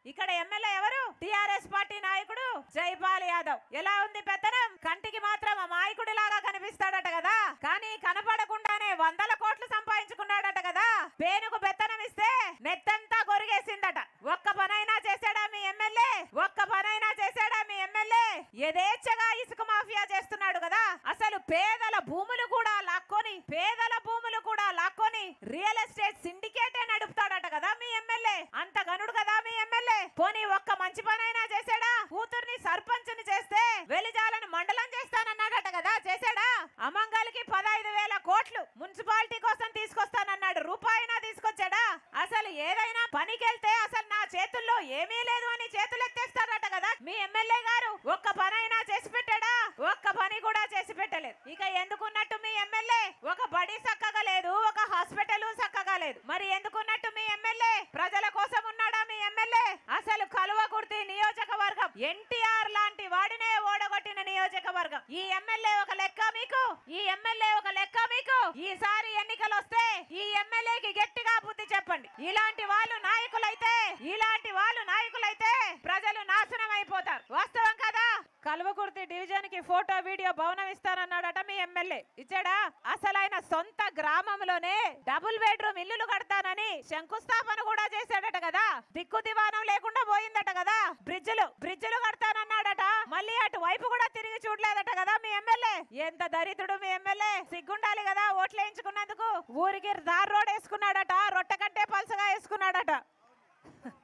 ఇక్కడ ఎమ్మెల్యే ఎవరు TRS party నాయకుడు జైపాల్ యాదవ్ ఎలా ఉంది పెత్తనం కంటికి మాత్రం అమాయకుడి లాగా కనిపిస్తాడట కదా కానీ కనపడకుండానే వందల కోట్లు సంపాదించుకున్నాడట కదా పేనుకు పెత్తనం ఇస్తే నెత్తంతా గొరిగేసిందట ఒక్క పనైనా చేశాడా మీ ఎమ్మెల్యే ఒక్క పనైనా చేశాడా మీ ఎమ్మెల్యే యథేచ్ఛగా ఇసుక మాఫియా చేస్తున్నాడు కదా అసలు పేదల భూములు కూడా లాక్కొని పేదల భూములు కూడా లాక్కొని రియల్ ఎస్టేట్ సిండికేటే నడుపుతాడట కదా మీ ఎమ్మెల్యే అంత గనుడు కదా మీ ఎమ్మెల్యే పోనీ ఒక్క మంచి పనైనా చేశాడా కూతుర్ని సర్పంచ్ని చేస్తే వెలిజాలను మండలం చేస్తానన్నాడట కదా చేశాడా అమంగల్కి పదహైదు వేల కోట్లు మున్సిపాలిటీ కోసం తీసుకొస్తానన్నాడు రూపాయినా తీసుకొచ్చాడా అసలు ఏదైనా పనికెళ్తే అసలు నా చేతుల్లో ఏమీ లేదు అని చేతులు ఎత్తేస్తాడట కదా మీ ఎమ్మెల్యే గారు ఒక్క పనైనా చేసి పెట్టాడా ఒక్క పని కూడా చేసి పెట్టలేదు ఇక ఎందుకున్నట్టు మీ ఎమ్మెల్యే ఒక బడి చక్కగా లేదు ఒక హాస్పిటల్ చక్కగా లేదు మరి ఎందుకున్నట్టు మీ ఎమ్మెల్యే ప్రజల కోసం ఉన్నాడా మీ ఎమ్మెల్యే అసలు కలువకుర్తి నియోజకవర్గం ఎన్టీఆర్ లాంటి వాడినే ఓడగొట్టిన నియోజకవర్గం ఈ ఎమ్మెల్యే ఒక లెక్క మీకు ఈ ఎమ్మెల్యే ఒక లెక్క మీకు ఈసారి ఎన్నికలు వస్తే ఈ ఎమ్మెల్యేకి గట్టిగా బుద్ధి చెప్పండి ఇలాంటి వాళ్ళు నాయకులైతే ఇలాంటి వాళ్ళు నాయకులైతే ప్రజలు నాశనం అయిపోతారు వాస్తవం కదా కల్వకుర్తి డివిజన్ కి ఫోటో వీడియో భవనం ఇస్తానన్నాడట మీ ఎమ్మెల్యే ఇచ్చాడా అసలైన సొంత గ్రామంలోనే డబుల్ బెడ్రూమ్ ఇల్లులు కడతానని శంకుస్థాపన కూడా చేశాడట కదా దిక్కు దివానం లేకుండా పోయిందట కదా బ్రిడ్జ్లు బ్రిడ్జ్లు కడతానన్నాడట మళ్ళీ అటు వైపు కూడా తిరిగి చూడలేదట కదా మీ ఎమ్మెల్యే ఎంత దరిద్రుడు మీ ఎమ్మెల్యే సిగ్గుండాలి కదా ఓట్లు వేయించుకున్నందుకు ఊరికి దారి రోడ్ వేసుకున్నాడట రొట్టె కంటే పలుసగా వేసుకున్నాడట